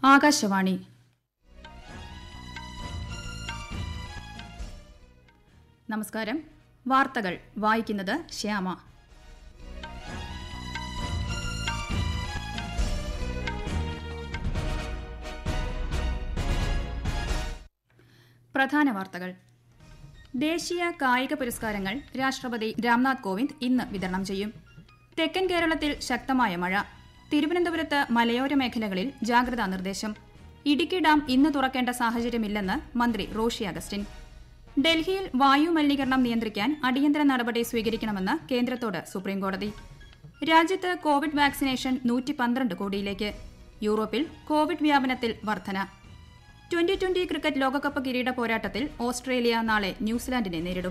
ആകാശവാണി നമസ്കാരം വാർത്തകൾ വായിക്കുന്നത് ശ്യാമ പ്രധാന വാർത്തകൾ ദേശീയ കായിക പുരസ്കാരങ്ങൾ രാഷ്ട്രപതി രാംനാഥ് കോവിന്ദ് ഇന്ന് വിതരണം ചെയ്യും തെക്കൻ കേരളത്തിൽ ശക്തമായ മഴ തിരുവനന്തപുരത്ത് മലയോര മേഖലകളിൽ ജാഗ്രതാ നിർദ്ദേശം ഇടുക്കി ഡാം ഇന്ന് തുറക്കേണ്ട സാഹചര്യമില്ലെന്ന് മന്ത്രി റോഷി അഗസ്റ്റിൻ ഡൽഹിയിൽ വായു മലിനീകരണം നിയന്ത്രിക്കാൻ അടിയന്തര നടപടി സ്വീകരിക്കണമെന്ന് കേന്ദ്രത്തോട് സുപ്രീംകോടതി രാജ്യത്ത് കോവിഡ് വാക്സിനേഷൻ നൂറ്റി പന്ത്രണ്ട് കോടിയിലേക്ക് യൂറോപ്പിൽ കോവിഡ് വ്യാപനത്തിൽ വർധന ട്വന്റി ട്വന്റി ക്രിക്കറ്റ് ലോകകപ്പ് കിരീട പോരാട്ടത്തിൽ ഓസ്ട്രേലിയ നാളെ ന്യൂസിലാൻഡിനെ നേരിടും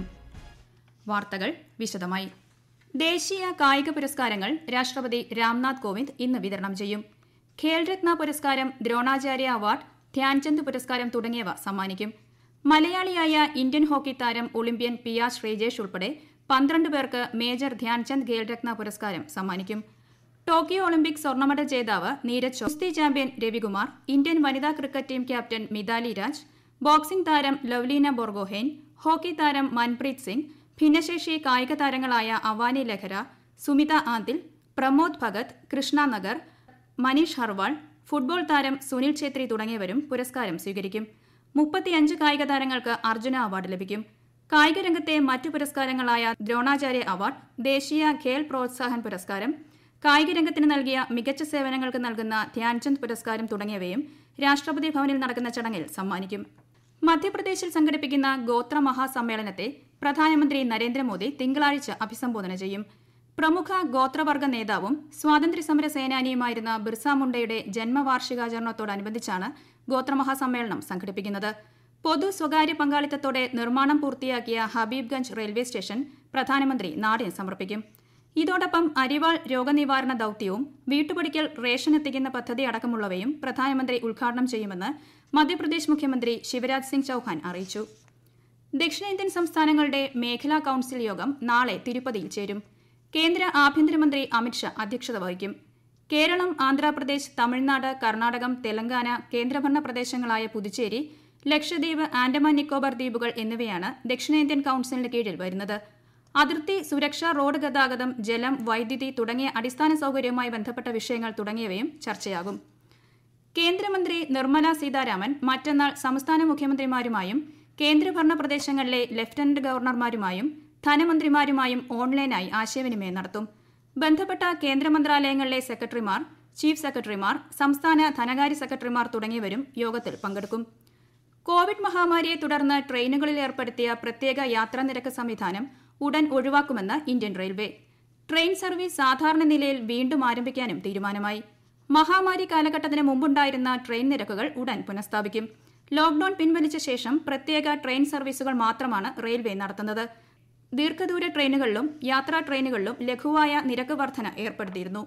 വാർത്തകൾ വിശദമായി ദേശീയ കായിക പുരസ്കാരങ്ങൾ രാഷ്ട്രപതി രാംനാഥ് കോവിന്ദ് ഇന്ന് വിതരണം ചെയ്യും ഖേൽരത്ന പുരസ്കാരം ദ്രോണാചാര്യ അവാർഡ് ധ്യാൻചന്ദ് പുരസ്കാരം തുടങ്ങിയവ സമ്മാനിക്കും മലയാളിയായ ഇന്ത്യൻ ഹോക്കി താരം ഒളിമ്പ്യൻ പി ആർ ശ്രീജേഷ് ഉൾപ്പെടെ പന്ത്രണ്ട് പേർക്ക് മേജർ ധ്യാൻചന്ദ് ഖേൽരത്ന പുരസ്കാരം സമ്മാനിക്കും ടോക്കിയോ ഒളിമ്പിക് സ്വർണ്ണമഡ ജേതാവ് നീരജ് ചോപ്ര, ഗുസ്തി ചാമ്പ്യൻ രവികുമാർ ഇന്ത്യൻ വനിതാ cricket team captain Mithali Raj boxing താരം ലവ്ലീന ബോർഗോഹെൻ ഹോക്കി താരം മൻപ്രീത് സിംഗ് ഭിന്നശേഷി കായിക താരങ്ങളായ അവാനി ലഹര സുമിത ആന്തിൽ പ്രമോദ് ഭഗത് കൃഷ്ണ നഗർ മനീഷ് ഹർവാൾ ഫുട്ബോൾ താരം സുനിൽ ഛേത്രി തുടങ്ങിയവരും പുരസ്കാരം സ്വീകരിക്കും മുപ്പത്തിയഞ്ച് കായിക താരങ്ങൾക്ക് അർജുന അവാർഡ് ലഭിക്കും കായിക രംഗത്തെ മറ്റു പുരസ്കാരങ്ങളായ ദ്രോണാചാര്യ അവാർഡ് ദേശീയ ഖേൽ പ്രോത്സാഹൻ പുരസ്കാരം കായിക രംഗത്തിന് നൽകിയ മികച്ച സേവനങ്ങൾക്ക് നൽകുന്ന ധ്യാൻചന്ദ് പുരസ്കാരം തുടങ്ങിയവയും രാഷ്ട്രപതി ഭവനിൽ നടക്കുന്ന ചടങ്ങിൽ സമ്മാനിക്കും മധ്യപ്രദേശിൽ സംഘടിപ്പിക്കുന്ന ഗോത്ര മഹാസമ്മേളനത്തെ പ്രധാനമന്ത്രി നരേന്ദ്രമോദി തിങ്കളാഴ്ച അഭിസംബോധന ചെയ്യും പ്രമുഖ ഗോത്രവർഗ നേതാവും സ്വാതന്ത്ര്യസമര സേനാനിയുമായിരുന്ന ബിർസ മുണ്ടയുടെ ജന്മവാർഷികാചരണത്തോടനുബന്ധിച്ചാണ് ഗോത്രമഹാസമ്മേളനം സംഘടിപ്പിക്കുന്നത് പൊതു സ്വകാര്യ പങ്കാളിത്തത്തോടെ നിർമ്മാണം പൂർത്തിയാക്കിയ ഹബീബ്ഗഞ്ച് റെയിൽവേ സ്റ്റേഷൻ പ്രധാനമന്ത്രി നാടിന് സമർപ്പിക്കും ഇതോടൊപ്പം അരിവാൾ രോഗനിവാരണ ദൌത്യവും വീട്ടുപടിക്കൽ റേഷൻ എത്തിക്കുന്ന പദ്ധതി അടക്കമുള്ളവയും പ്രധാനമന്ത്രി ഉദ്ഘാടനം ചെയ്യുമെന്ന് മധ്യപ്രദേശ് മുഖ്യമന്ത്രി ശിവരാജ് സിംഗ് ചൌഹാൻ അറിയിച്ചു ദക്ഷിണേന്ത്യൻ സംസ്ഥാനങ്ങളുടെ മേഖലാ കൌൺസിൽ യോഗം നാളെ തിരുപ്പതിയിൽ ചേരും കേന്ദ്ര ആഭ്യന്തരമന്ത്രി അമിത്ഷാ അധ്യക്ഷത വഹിക്കും കേരളം ആന്ധ്രാപ്രദേശ് തമിഴ്നാട് കർണാടകം തെലങ്കാന കേന്ദ്രഭരണ പ്രദേശങ്ങളായ പുതുച്ചേരി ലക്ഷദ്വീപ് ആൻഡമാൻ നിക്കോബാർ ദ്വീപുകൾ എന്നിവയാണ് ദക്ഷിണേന്ത്യൻ കൌൺസിലിന് കീഴിൽ വരുന്നത് അതിർത്തി സുരക്ഷ റോഡ് ഗതാഗതം ജലം വൈദ്യുതി തുടങ്ങിയ അടിസ്ഥാന സൌകര്യവുമായി ബന്ധപ്പെട്ട വിഷയങ്ങൾ തുടങ്ങിയവയും ചർച്ചയാകും കേന്ദ്രമന്ത്രി നിർമ്മല സീതാരാമൻ മറ്റന്നാൾ സംസ്ഥാന മുഖ്യമന്ത്രിമാരുമായും കേന്ദ്രഭരണ പ്രദേശങ്ങളിലെ ലഫ്റ്റനന്റ് ഗവർണർമാരുമായും ധനമന്ത്രിമാരുമായും ഓൺലൈനായി ആശയവിനിമയം നടത്തും ബന്ധപ്പെട്ട കേന്ദ്ര മന്ത്രാലയങ്ങളിലെ സെക്രട്ടറിമാർ ചീഫ് സെക്രട്ടറിമാർ സംസ്ഥാന ധനകാര്യ സെക്രട്ടറിമാർ തുടങ്ങിയവരും യോഗത്തിൽ പങ്കെടുക്കും കോവിഡ് മഹാമാരിയെ തുടർന്ന് ട്രെയിനുകളിൽ ഏർപ്പെടുത്തിയ പ്രത്യേക യാത്രാ നിരക്ക് സംവിധാനം ഉടൻ ഒഴിവാക്കുമെന്ന് ഇന്ത്യൻ റെയിൽവേ ട്രെയിൻ സർവീസ് സാധാരണ നിലയിൽ വീണ്ടും ആരംഭിക്കാനും തീരുമാനമായി മഹാമാരി കാലഘട്ടത്തിന് മുമ്പുണ്ടായിരുന്ന ട്രെയിൻ നിരക്കുകൾ ഉടൻ പുനഃസ്ഥാപിക്കും ലോക്ഡൌൺ പിൻവലിച്ച ശേഷം പ്രത്യേക ട്രെയിൻ സർവീസുകൾ മാത്രമാണ് റെയിൽവേ നടത്തുന്നത് ദീർഘദൂര ട്രെയിനുകളിലും യാത്രാ ട്രെയിനുകളിലും ലഘുവായ നിരക്ക് വർധന ഏർപ്പെടുത്തിയിരുന്നു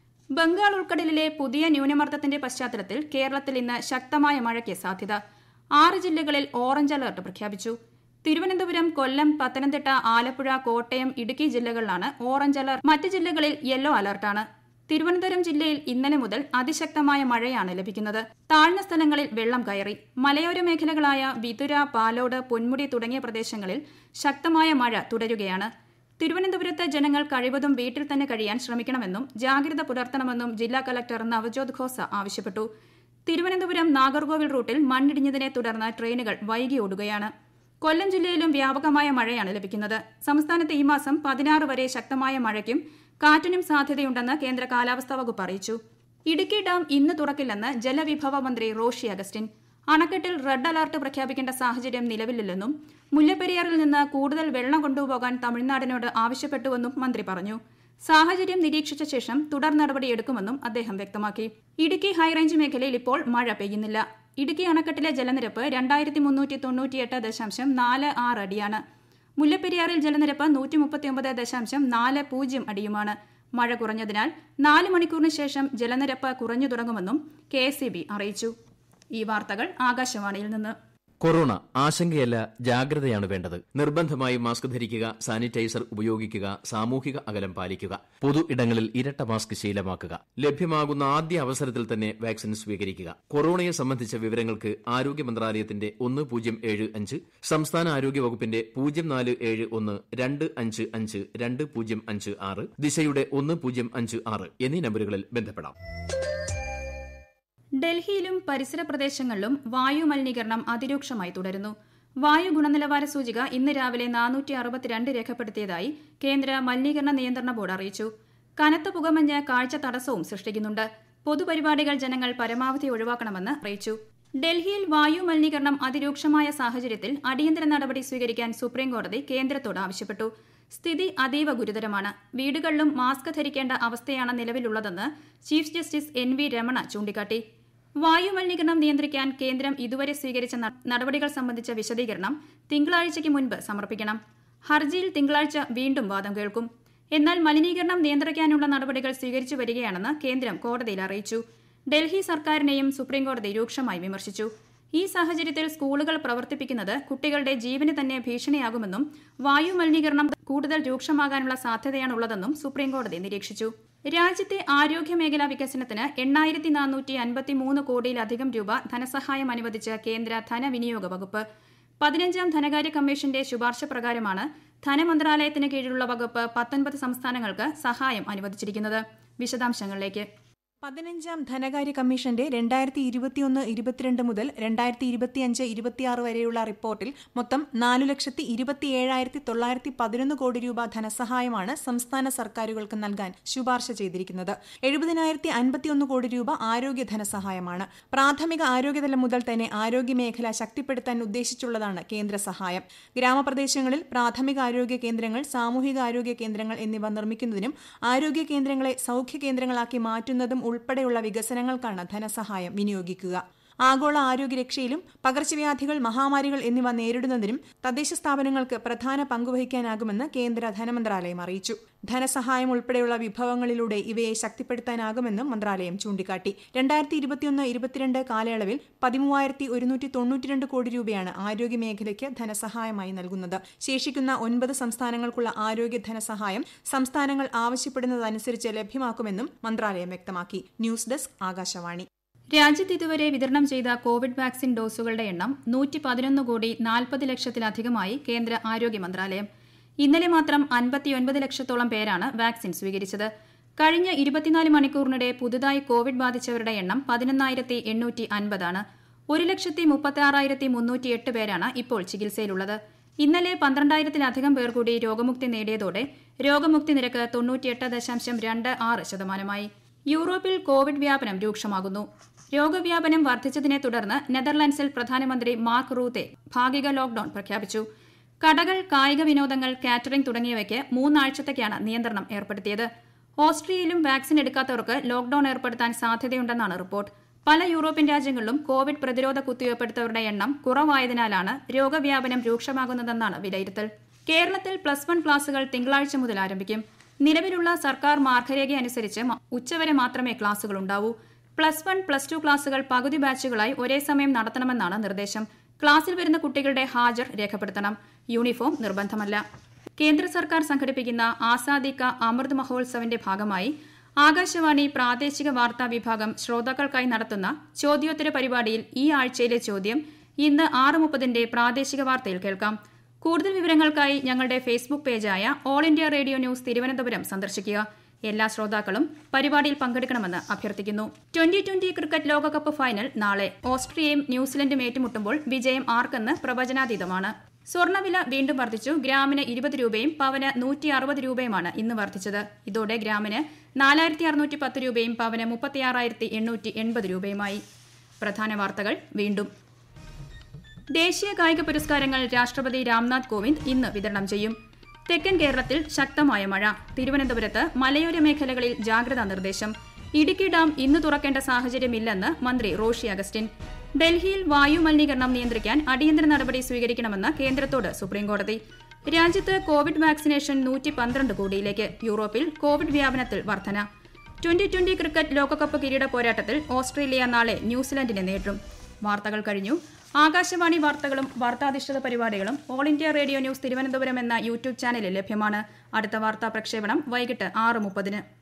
ബംഗാൾ ഉൾക്കടലിലെ പുതിയ ന്യൂനമർദ്ദത്തിന്റെ പശ്ചാത്തലത്തിൽ കേരളത്തിൽ ഇന്ന് ശക്തമായ മഴയ്ക്ക് സാധ്യത ആറ് ജില്ലകളിൽ ഓറഞ്ച് അലർട്ട് പ്രഖ്യാപിച്ചു തിരുവനന്തപുരം കൊല്ലം പത്തനംതിട്ട ആലപ്പുഴ കോട്ടയം ഇടുക്കി ജില്ലകളിലാണ് ഓറഞ്ച് അലർട്ട് മറ്റ് ജില്ലകളിൽ യെല്ലോ അലർട്ടാണ് തിരുവനന്തപുരം ജില്ലയിൽ ഇന്നലെ മുതൽ അതിശക്തമായ മഴയാണ് ലഭിക്കുന്നത് താഴ്ന്ന സ്ഥലങ്ങളിൽ വെള്ളം കയറി മലയോര മേഖലകളായ വിതുര പാലോട് പൊന്മുടി തുടങ്ങിയ പ്രദേശങ്ങളിൽ ശക്തമായ മഴ തുടരുകയാണ് തിരുവനന്തപുരത്ത് ജനങ്ങൾ കഴിവതും വീട്ടിൽ തന്നെ കഴിയാൻ ശ്രമിക്കണമെന്നും ജാഗ്രത പുലർത്തണമെന്നും ജില്ലാ കലക്ടർ നവജോത് ഖോസ ആവശ്യപ്പെട്ടു തിരുവനന്തപുരം നാഗർകോവിൽ റൂട്ടിൽ മണ്ണിടിഞ്ഞതിനെ തുടർന്ന് ട്രെയിനുകൾ വൈകി ഓടുകയാണ് കൊല്ലം ജില്ലയിലും വ്യാപകമായ മഴയാണ് ലഭിക്കുന്നത് സംസ്ഥാനത്ത് ഈ മാസം പതിനാറ് വരെ ശക്തമായ മഴയ്ക്കും കാറ്റിനും സാധ്യതയുണ്ടെന്ന് കേന്ദ്ര കാലാവസ്ഥാ വകുപ്പ് അറിയിച്ചു ഇടുക്കി ഡാം ഇന്ന് തുറക്കില്ലെന്ന് ജലവിഭവ മന്ത്രി റോഷി അഗസ്റ്റിൻ അണക്കെട്ടിൽ റെഡ് അലർട്ട് പ്രഖ്യാപിക്കേണ്ട സാഹചര്യം നിലവിലില്ലെന്നും മുല്ലപ്പെരിയാറിൽ നിന്ന് കൂടുതൽ വെള്ളം കൊണ്ടുപോകാൻ തമിഴ്നാടിനോട് ആവശ്യപ്പെട്ടുവെന്നും മന്ത്രി പറഞ്ഞു സാഹചര്യം നിരീക്ഷിച്ച ശേഷം തുടർ നടപടിയെടുക്കുമെന്നും അദ്ദേഹം വ്യക്തമാക്കി ഇടുക്കി ഹൈറേഞ്ച് മേഖലയിൽ ഇപ്പോൾ മഴ പെയ്യുന്നില്ല ഇടുക്കി അണക്കെട്ടിലെ ജലനിരപ്പ് രണ്ടായിരത്തി മുന്നൂറ്റി തൊണ്ണൂറ്റിയെട്ട് ദശാംശം നാല് ആറ് അടിയാണ് മുല്ലപ്പെരിയാറിൽ ജലനിരപ്പ് നൂറ്റി മുപ്പത്തിയൊമ്പത് ദശാംശം നാല് പൂജ്യം അടിയുമാണ് മഴ കുറഞ്ഞതിനാൽ നാല് മണിക്കൂറിന് ശേഷം ജലനിരപ്പ് കുറഞ്ഞു തുടങ്ങുമെന്നും കെ അറിയിച്ചു ഈ വാർത്തകൾ ആകാശവാണിയിൽ നിന്ന് കൊറോണ ആശങ്കയല്ല ജാഗ്രതയാണ് വേണ്ടത് നിർബന്ധമായി മാസ്ക് ധരിക്കുക സാനിറ്റൈസർ ഉപയോഗിക്കുക സാമൂഹിക അകലം പാലിക്കുക പൊതു ഇടങ്ങളിൽ ഇരട്ട മാസ്ക് ശീലമാക്കുക ലഭ്യമാകുന്ന ആദ്യ അവസരത്തിൽ തന്നെ വാക്സിൻ സ്വീകരിക്കുക കൊറോണയെ സംബന്ധിച്ച വിവരങ്ങൾക്ക് ആരോഗ്യ മന്ത്രാലയത്തിന്റെ ഒന്ന് പൂജ്യം ഏഴ് അഞ്ച് സംസ്ഥാന ആരോഗ്യ വകുപ്പിന്റെ പൂജ്യം നാല് ഏഴ് ഒന്ന് രണ്ട് അഞ്ച് അഞ്ച് രണ്ട് പൂജ്യം അഞ്ച് ആറ് ദിശയുടെ ഒന്ന് പൂജ്യം അഞ്ച് ആറ് എന്നീ നമ്പറുകളിൽ ബന്ധപ്പെടാം ഡൽഹിയിലും പരിസര പ്രദേശങ്ങളിലും വായു മലിനീകരണം അതിരൂക്ഷമായി തുടരുന്നു വായു ഗുണനിലവാര സൂചിക ഇന്ന് രാവിലെ നാനൂറ്റി അറുപത്തിരണ്ട് രേഖപ്പെടുത്തിയതായി കേന്ദ്ര മലിനീകരണ നിയന്ത്രണ ബോർഡ് അറിയിച്ചു കനത്ത പുകമഞ്ഞ് കാഴ്ച തടസ്സവും സൃഷ്ടിക്കുന്നുണ്ട് പൊതുപരിപാടികൾ ജനങ്ങൾ പരമാവധി ഒഴിവാക്കണമെന്ന് അറിയിച്ചു ഡൽഹിയിൽ വായു മലിനീകരണം അതിരൂക്ഷമായ സാഹചര്യത്തിൽ അടിയന്തര നടപടി സ്വീകരിക്കാൻ സുപ്രീംകോടതി കേന്ദ്രത്തോട് ആവശ്യപ്പെട്ടു സ്ഥിതി അതീവ ഗുരുതരമാണ് വീടുകളിലും മാസ്ക് ധരിക്കേണ്ട അവസ്ഥയാണ് നിലവിലുള്ളതെന്ന് chief justice N V Ramana ചൂണ്ടിക്കാട്ടി വായു മലിനീകരണം നിയന്ത്രിക്കാൻ കേന്ദ്രം ഇതുവരെ സ്വീകരിച്ച ന- നടപടികൾ സംബന്ധിച്ച വിശദീകരണം തിങ്കളാഴ്ചയ്ക്ക് മുൻപ് സമർപ്പിക്കണം ഹർജിയിൽ തിങ്കളാഴ്ച വീണ്ടും വാദം കേൾക്കും എന്നാൽ മലിനീകരണം നിയന്ത്രിക്കാനുള്ള നടപടികൾ സ്വീകരിച്ചു വരികയാണെന്ന് കേന്ദ്രം കോടതിയിൽ അറിയിച്ചു ഡൽഹി സർക്കാരിനെയും സുപ്രീംകോടതി രൂക്ഷമായി വിമർശിച്ചു ഈ സാഹചര്യത്തിൽ സ്കൂളുകൾ പ്രവർത്തിപ്പിക്കുന്നത് കുട്ടികളുടെ ജീവന് തന്നെ ഭീഷണിയാകുമെന്നും വായു മലിനീകരണം കൂടുതൽ രൂക്ഷമാകാനുള്ള സാധ്യതയാണുള്ളതെന്നും സുപ്രീംകോടതി നിരീക്ഷിച്ചു രാജ്യത്തെ ആരോഗ്യ മേഖലാ വികസനത്തിന് എണ്ണായിരത്തി നാനൂറ്റി അൻപത്തി മൂന്ന് കോടിയിലധികം രൂപ ധനസഹായം അനുവദിച്ച കേന്ദ്ര ധനവിനിയോഗ വകുപ്പ് പതിനഞ്ചാം ധനകാര്യ കമ്മീഷന്റെ ശുപാർശ പ്രകാരമാണ് ധനമന്ത്രാലയത്തിന് കീഴിലുള്ള വകുപ്പ് പത്തൊൻപത് സംസ്ഥാനങ്ങൾക്ക് സഹായം അനുവദിച്ചിരിക്കുന്നത് വിശദാംശങ്ങളിലേക്ക് പതിനഞ്ചാം ധനകാര്യ കമ്മീഷന്റെ രണ്ടായിരത്തി ഇരുപത്തിയൊന്ന് ഇരുപത്തിരണ്ട് മുതൽ രണ്ടായിരത്തി ഇരുപത്തിയഞ്ച് ഇരുപത്തിയാറ് വരെയുള്ള റിപ്പോർട്ടിൽ മൊത്തം നാലു ലക്ഷത്തി ഇരുപത്തിയേഴായിരത്തി തൊള്ളായിരത്തി പതിനൊന്ന് കോടി രൂപ ധനസഹായമാണ് സംസ്ഥാന സർക്കാരുകൾക്ക് നൽകാൻ ശുപാർശ ചെയ്തിരിക്കുന്നത് എഴുപതിനായിരത്തി അൻപത്തിയൊന്ന് കോടി രൂപ ആരോഗ്യ ധനസഹായമാണ് പ്രാഥമിക ആരോഗ്യതലം മുതൽ തന്നെ ആരോഗ്യ മേഖല ശക്തിപ്പെടുത്താൻ ഉദ്ദേശിച്ചുള്ളതാണ് കേന്ദ്ര സഹായം ഗ്രാമപ്രദേശങ്ങളിൽ പ്രാഥമിക ആരോഗ്യ കേന്ദ്രങ്ങൾ സാമൂഹിക ആരോഗ്യ കേന്ദ്രങ്ങൾ എന്നിവ നിർമ്മിക്കുന്നതിനും ആരോഗ്യ കേന്ദ്രങ്ങളെ സൗഖ്യ കേന്ദ്രങ്ങളാക്കി മാറ്റുന്നതും ഉൾപ്പെടെയുള്ള വികസനങ്ങൾക്കാണ് ധനസഹായം വിനിയോഗിക്കുക ആഗോള ആരോഗ്യരക്ഷയിലും പകർച്ചവ്യാധികൾ മഹാമാരികൾ എന്നിവ നേരിടുന്നതിനും തദ്ദേശ സ്ഥാപനങ്ങൾക്ക് പ്രധാന പങ്കുവഹിക്കാനാകുമെന്ന് കേന്ദ്ര ധനമന്ത്രാലയം അറിയിച്ചു ധനസഹായം ഉൾപ്പെടെയുള്ള വിഭവങ്ങളിലൂടെ ഇവയെ ശക്തിപ്പെടുത്താനാകുമെന്നും മന്ത്രാലയം ചൂണ്ടിക്കാട്ടി രണ്ടായിരത്തി ഇരുപത്തിയൊന്ന് ഇരുപത്തിരണ്ട് കാലയളവിൽ പതിമൂവായിരത്തി ഒരുന്നൂറ്റി തൊണ്ണൂറ്റിരണ്ട് കോടി രൂപയാണ് ആരോഗ്യ മേഖലയ്ക്ക് ധനസഹായമായി നൽകുന്നത് ശേഷിക്കുന്ന ഒൻപത് സംസ്ഥാനങ്ങൾക്കുള്ള ആരോഗ്യ ധനസഹായം സംസ്ഥാനങ്ങൾ ആവശ്യപ്പെടുന്നതനുസരിച്ച് ലഭ്യമാക്കുമെന്നും മന്ത്രാലയം വ്യക്തമാക്കി ന്യൂസ് ഡെസ്ക് ആകാശവാണി രാജ്യത്ത് ഇതുവരെ വിതരണം ചെയ്ത കോവിഡ് വാക്സിൻ ഡോസുകളുടെ എണ്ണം നൂറ്റി പതിനൊന്ന് കോടി നാൽപ്പത് ലക്ഷത്തിലധികമായി കേന്ദ്ര ആരോഗ്യ മന്ത്രാലയം ഇന്നലെ മാത്രം അൻപത്തിയൊൻപത് ലക്ഷത്തോളം പേരാണ് വാക്സിൻ സ്വീകരിച്ചത് കഴിഞ്ഞ ഇരുപത്തിനാല് മണിക്കൂറിനിടെ പുതുതായി കോവിഡ് ബാധിച്ചവരുടെ എണ്ണം പതിനൊന്നായിരത്തി എണ്ണൂറ്റി അൻപതാണ് ഒരു ലക്ഷത്തി മുപ്പത്തി ആറായിരത്തി മുന്നൂറ്റി എട്ട് പേരാണ് ഇപ്പോൾ ചികിത്സയിലുള്ളത് ഇന്നലെ പന്ത്രണ്ടായിരത്തിലധികം പേർ കൂടി രോഗമുക്തി നേടിയതോടെ രോഗമുക്തി നിരക്ക് തൊണ്ണൂറ്റിയെട്ട് ദശാംശം രണ്ട് ആറ് ശതമാനമായി യൂറോപ്പിൽ കോവിഡ് വ്യാപനം രൂക്ഷമാകുന്നു രോഗവ്യാപനം വർദ്ധിച്ചതിനെ തുടർന്ന് നെതർലൻഡ്സിൽ പ്രധാനമന്ത്രി മാർക്ക് റൂത്തെ ഭാഗിക ലോക്ഡൌൺ പ്രഖ്യാപിച്ചു കടകൾ കായിക വിനോദങ്ങൾ കാറ്ററിംഗ് തുടങ്ങിയവയ്ക്ക് മൂന്നാഴ്ചത്തേക്കാണ് നിയന്ത്രണം ഏർപ്പെടുത്തിയത് ഓസ്ട്രിയയിലും വാക്സിൻ എടുക്കാത്തവർക്ക് ലോക്ഡൌൺ ഏർപ്പെടുത്താൻ സാധ്യതയുണ്ടെന്നാണ് റിപ്പോർട്ട് പല യൂറോപ്യൻ രാജ്യങ്ങളിലും കോവിഡ് പ്രതിരോധ കുത്തിവയ്പ്പെടുത്തവരുടെ എണ്ണം കുറവായതിനാലാണ് രോഗവ്യാപനം രൂക്ഷമാകുന്നതെന്നാണ് വിലയിരുത്തൽ കേരളത്തിൽ പ്ലസ് വൺ ക്ലാസുകൾ തിങ്കളാഴ്ച മുതൽ ആരംഭിക്കും നിലവിലുള്ള സർക്കാർ മാർഗരേഖ അനുസരിച്ച് മ- ഉച്ചവരെ മാത്രമേ ക്ലാസുകൾ ഉണ്ടാവൂ പ്ലസ് വൺ പ്ലസ് ടു ക്ലാസുകൾ പകുതി ബാച്ചുകളായി ഒരേ സമയം നടത്തണമെന്നാണ് നിർദ്ദേശം ക്ലാസ്സിൽ വരുന്ന കുട്ടികളുടെ ഹാജർ രേഖപ്പെടുത്തണം യൂണിഫോം നിർബന്ധമല്ല കേന്ദ്ര സർക്കാർ സംഘടിപ്പിക്കുന്ന ആസാദി കാ അമൃത് മഹോത്സവിന്റെ ഭാഗമായി ആകാശവാണി പ്രാദേശിക വാർത്താ വിഭാഗം ശ്രോതാക്കൾക്കായി നടത്തുന്ന ചോദ്യോത്തര പരിപാടിയിൽ ഈ ആഴ്ചയിലെ ചോദ്യം ഇന്ന് ആറ് മുപ്പതിന്റെ പ്രാദേശിക വാർത്തയിൽ കേൾക്കാം കൂടുതൽ വിവരങ്ങൾക്കായി ഞങ്ങളുടെ ഫേസ്ബുക്ക് പേജായ all India radio news Thiruvananthapuram സന്ദർശിക്കുക എല്ലാ ശ്രോതാക്കളും പരിപാടിയിൽ പങ്കെടുക്കണമെന്ന് അഭ്യർത്ഥിക്കുന്നു ട്വന്റി ട്വന്റി ക്രിക്കറ്റ് ലോകകപ്പ് ഫൈനൽ നാളെ ഓസ്ട്രിയയും ന്യൂസിലൻഡും ഏറ്റുമുട്ടുമ്പോൾ വിജയം ആർക്കെന്ന് പ്രവചനാതീതമാണ് സ്വർണ്ണവില വീണ്ടും വർദ്ധിച്ചു ഗ്രാമിന് ഇരുപത് രൂപയും പവന് നൂറ്റി അറുപത് രൂപയുമാണ് ഇന്ന് വർദ്ധിച്ചത് ഇതോടെ ഗ്രാമിന് നാലായിരത്തി അറുന്നൂറ്റി പത്ത് രൂപയും പവന് മുപ്പത്തിയാറായിരത്തി എണ്ണൂറ്റി എൺപത് രൂപയുമായി പ്രധാന വാർത്തകൾ വീണ്ടും ദേശീയ കായിക പുരസ്കാരങ്ങൾ രാഷ്ട്രപതി രാംനാഥ് കോവിന്ദ് ഇന്ന് വിതരണം ചെയ്യും തെക്കൻ കേരളത്തിൽ ശക്തമായ മഴ തിരുവനന്തപുരത്ത് മലയോര മേഖലകളിൽ ജാഗ്രതാ നിർദ്ദേശം ഇടുക്കി ഡാം ഇന്ന് തുറക്കേണ്ട സാഹചര്യമില്ലെന്ന് മന്ത്രി റോഷി അഗസ്റ്റിൻ ഡൽഹിയിൽ വായു മലിനീകരണം നിയന്ത്രിക്കാൻ അടിയന്തര നടപടി സ്വീകരിക്കണമെന്ന് കേന്ദ്രത്തോട് സുപ്രീംകോടതി രാജ്യത്ത് കോവിഡ് വാക്സിനേഷൻ നൂറ്റി പന്ത്രണ്ട് കോടിയിലേക്ക് യൂറോപ്പിൽ കോവിഡ് വ്യാപനത്തിൽ വർധന ട്വന്റി ട്വന്റി ക്രിക്കറ്റ് ലോകകപ്പ് കിരീട പോരാട്ടത്തിൽ ഓസ്ട്രേലിയ നാളെ ന്യൂസിലൻഡിനെ നേരിടും വാർത്തകൾ കഴിഞ്ഞു ആകാശവാണി വാർത്തകളും വാർത്താധിഷ്ഠിത പരിപാടികളും all India radio news Thiruvananthapuram എന്ന യൂട്യൂബ് ചാനലിൽ ലഭ്യമാണ് അടുത്ത വാർത്താ പ്രക്ഷേപണം വൈകിട്ട് ആറ് മുപ്പതിന്